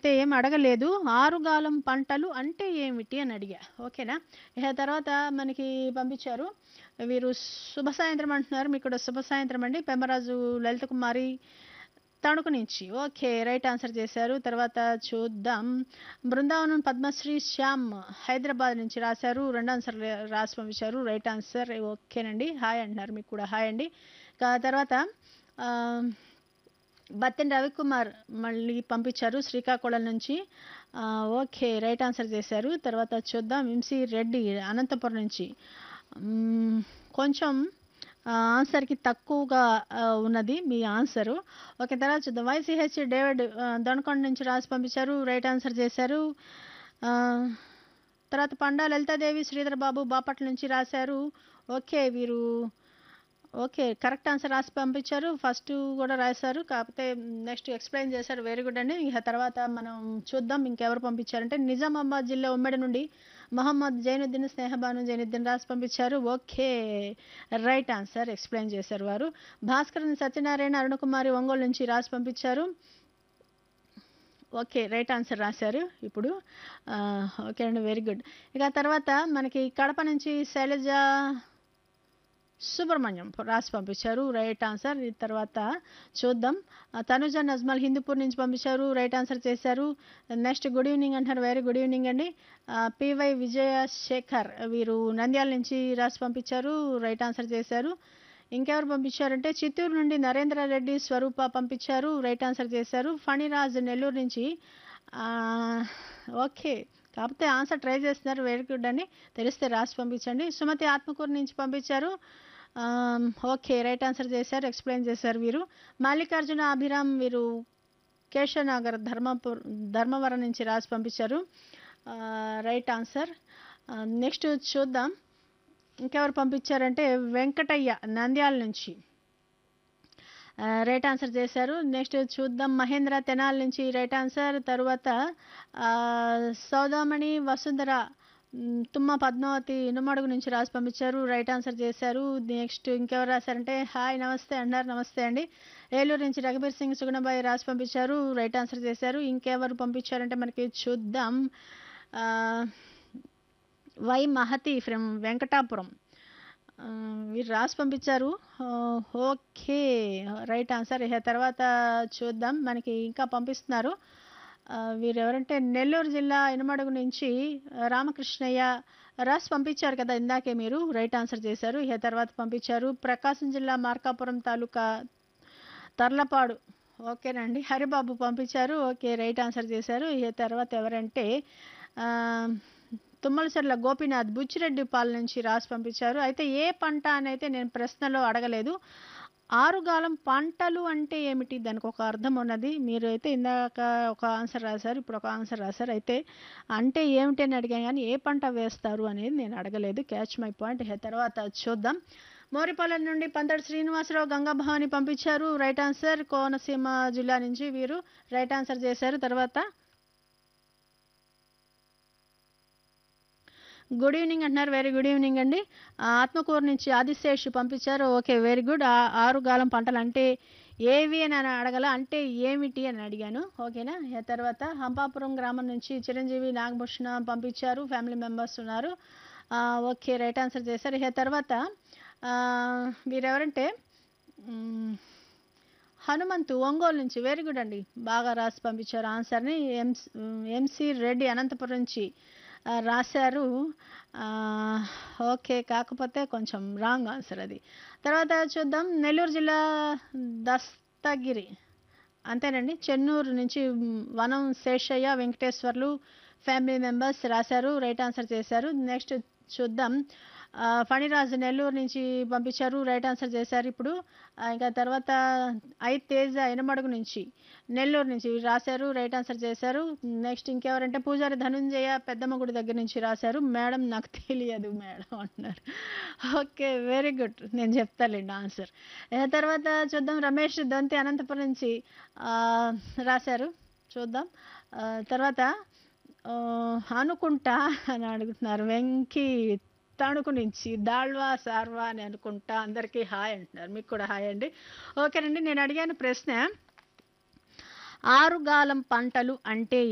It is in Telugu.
అయితే ఏం అడగలేదు ఆరుగాలం పంటలు అంటే ఏమిటి అని అడిగా ఓకేనా ఇక తర్వాత మనకి పంపించారు వీరు శుభ సాయంత్రం అంటున్నారు మీకు కూడా శుభ సాయంత్రం అండి పెమ్మరాజు లలిత కుమారి తణుకు నుంచి ఓకే రైట్ ఆన్సర్ చేశారు తర్వాత చూద్దాం బృందావనం పద్మశ్రీ శ్యామ్ హైదరాబాద్ నుంచి రాశారు రెండు ఆన్సర్ రాసి పంపించారు రైట్ ఆన్సర్ ఓకేనండి హాయ్ అంటున్నారు మీకు కూడా హాయ్ అండి కా- తర్వాత ఆ, బత్తెన్ రవికుమార్ మళ్ళీ పంపించారు శ్రీకాకుళం నుంచి ఆ, ఓకే రైట్ ఆన్సర్ చేశారు తర్వాత చూద్దాం ఎంసీ రెడ్డి అనంతపురం నుంచి మ్మ్, కొంచెం ఆ, ఆన్సర్కి తక్కువగా ఆ, ఉన్నది మీ ఆన్సరు ఓకే తర్వాత చూద్దాం వైసీహెచ్ డేవిడ్ ఆ, దొనకొండ నుంచి రాసి పంపించారు రైట్ ఆన్సర్ చేశారు ఆ, తర్వాత పండా లలితాదేవి శ్రీధర్ బాబు బాపట్ల నుంచి రాశారు ఓకే వీరు ఓకే కరెక్ట్ ఆన్సర్ రాసి పంపించారు ఫస్ట్ కూడా రాశారు కాకపోతే నెక్స్ట్ ఎక్స్ప్లెయిన్ చేశారు వెరీ గుడ్ అండి ఇక తర్వాత మనం చూద్దాం ఇంకెవరు పంపించారంటే నిజామాబాద్ జిల్లా ఉమ్మడి నుండి మహమ్మద్ జైనుద్దీన్ స్నేహబాను జైనుద్దీన్ రాసి పంపించారు ఓకే రైట్ ఆన్సర్ ఎక్స్ప్లెయిన్ చేశారు వారు భాస్కర్ సత్యనారాయణ అరుణకుమారి ఒంగోలు నుంచి రాసి పంపించారు ఓకే రైట్ ఆన్సర్ రాశారు ఇప్పుడు ఆ, ఓకే అండి వెరీ గుడ్ ఇక తర్వాత మనకి కడప నుంచి శైలజ సుబ్రహ్మణ్యం రాసి పంపించారు రైట్ ఆన్సర్ ఈ తర్వాత చూద్దాం ఆ, తనుజ నజ్మల్ హిందూపూర్ నుంచి పంపించారు రైట్ ఆన్సర్ చేశారు నెక్స్ట్ గుడ్ ఈవినింగ్ అంటారు వెరీ గుడ్ ఈవినింగ్ అండి ఆ, పివై విజయ శేఖర్ వీరు నంద్యాల నుంచి రాసి పంపించారు రైట్ ఆన్సర్ చేశారు ఇంకెవరు పంపించారంటే చిత్తూరు నుండి నరేంద్ర రెడ్డి స్వరూప పంపించారు రైట్ ఆన్సర్ చేశారు ఫణిరాజ్ నెల్లూరు నుంచి ఆ, ఓకే కాకపోతే ఆన్సర్ ట్రై చేస్తున్నారు వెరీ గుడ్ అని తెలిస్తే రాసి పంపించండి సుమతి ఆత్మకూరు నుంచి పంపించారు ఆమ్, ఓకే రైట్ ఆన్సర్ చేశారు ఎక్స్ప్లెయిన్ చేశారు వీరు మల్లికార్జున అభిరామ్ వీరు కేశవనగర్ ధర్మపుర్ ధర్మవరం నుంచి రాసి పంపించారు ఆ, రైట్ ఆన్సర్ ఆ, నెక్స్ట్ చూద్దాం ఇంకెవరు పంపించారంటే వెంకటయ్య నంద్యాల నుంచి ఆ, రైట్ ఆన్సర్ చేశారు నెక్స్ట్ చూద్దాం మహేంద్ర తెనాల్ నుంచి రైట్ ఆన్సర్ తర్వాత ఆ, సౌదామణి వసుంధర మ్, తుమ్మ పద్మావతి ఇనుమడుగు నుంచి రాసి పంపించారు రైట్ ఆన్సర్ చేశారు నెక్స్ట్ ఇంకెవరు రాశారంటే హాయ్ నమస్తే అన్నారు నమస్తే అండి ఏలూరు నుంచి రఘుబీర్ సింగ్ సుగుణబాయి రాసి పంపించారు రైట్ ఆన్సర్ చేశారు ఇంకెవరు పంపించారంటే మనకి చూద్దాం ఆ, వై మహతి ఫ్రమ్ వెంకటాపురం ఆ, వీరు రాసి పంపించారు ఆ, ఓకే రైట్ ఆన్సర్ ఇక తర్వాత చూద్దాం మనకి ఇంకా పంపిస్తున్నారు ఆ, వీరు ఎవరంటే నెల్లూరు జిల్లా ఇనమడుగు నుంచి ఆ, రామకృష్ణయ్య రాసి పంపించారు కదా ఇందాకే మీరు రైట్ ఆన్సర్ చేశారు ఇక తర్వాత పంపించారు ప్రకాశం జిల్లా మార్కాపురం తాలూకా తర్లపాడు ఓకేనండి హరిబాబు పంపించారు ఓకే రైట్ ఆన్సర్ చేశారు ఇక తర్వాత ఎవరంటే ఆ, తుమ్మలసర్ల గోపీనాథ్ బుచ్చిరెడ్డి పాల నుంచి రాసి పంపించారు అయితే ఏ పంట అని అయితే నేను ప్రశ్నలో అడగలేదు ఆరుగాలం పంటలు అంటే ఏమిటి దానికి ఒక అర్థం ఉన్నది మీరు అయితే ఇందాక ఒక ఆన్సర్ రాశారు ఇప్పుడు ఒక ఆన్సర్ రాశారు అయితే అంటే ఏమిటి అని అడిగాను కానీ ఏ పంట వేస్తారు అనేది నేను అడగలేదు క్యాచ్ మై పాయింట్ ఇక తర్వాత చూద్దాం మోరిపాలెం నుండి పంతటి శ్రీనివాసరావు గంగాభవాని పంపించారు రైట్ ఆన్సర్ కోనసీమ జిల్లా నుంచి వీరు రైట్ ఆన్సర్ చేశారు తర్వాత గుడ్ ఈవినింగ్ అంటున్నారు వెరీ గుడ్ ఈవినింగ్ అండి ఆ, ఆత్మకూరు నుంచి ఆదిశేష్ పంపించారు ఓకే వెరీ గుడ్ ఆరు గాలం పంటలు అంటే ఏవి అని అని అడగల అంటే ఏమిటి అని అడిగాను ఓకేనా ఆ తర్వాత హంపాపురం గ్రామం నుంచి చిరంజీవి నాగభూషణ పంపించారు ఫ్యామిలీ మెంబర్స్ ఉన్నారు ఆ, ఓకే రైట్ ఆన్సర్ చేశారు ఇక తర్వాత ఆ, వీరెవరంటే మ్, హనుమంతు ఒంగోలు నుంచి వెరీ గుడ్ అండి బాగా రాసి పంపించారు ఆన్సర్ని ఎంస్ ఎంసీ రెడ్డి అనంతపురం నుంచి ఆ, రాశారు ఆ, ఓకే కాకపోతే కొంచెం రాంగ్ ఆన్సర్ అది తర్వాత చూద్దాం నెల్లూరు జిల్లా దస్తగిరి అంతేనండి చెన్నూరు నుంచి మ్, వనం శేషయ్య వెంకటేశ్వర్లు ఫ్యామిలీ మెంబర్స్ రాశారు రైట్ ఆన్సర్ చేశారు నెక్స్ట్ చూద్దాం ఆ, ఫణిరాజు నెల్లూరు నుంచి పంపించారు రైట్ ఆన్సర్ చేశారు ఇప్పుడు ఆ, ఇంకా తర్వాత ఐ తేజ ఎనమడుగు నుంచి నెల్లూరు నుంచి రాశారు రైట్ ఆన్సర్ చేశారు నెక్స్ట్ ఇంకెవరంటే పూజారి ధనుంజయ పెద్దమ్మ గుడి దగ్గర నుంచి రాశారు మేడం నాకు తెలియదు మేడం అంటున్నారు ఓకే వెరీ గుడ్ నేను చెప్తాలేండి ఆన్సర్ ఆ తర్వాత చూద్దాం రమేష్ దొంతి అనంతపురం నుంచి ఆ, రాశారు చూద్దాం ఆ, తర్వాత ఆ, అనుకుంటా అని అడుగుతున్నారు వెంకీ తణుకు నుంచి దాళ్వా సార్వా అని అనుకుంటా అందరికీ హాయ్ అంటున్నారు మీకు కూడా హాయ్ అండి ఓకేనండి నేను అడిగాను ప్రశ్న ఆరుగాలం పంటలు అంటే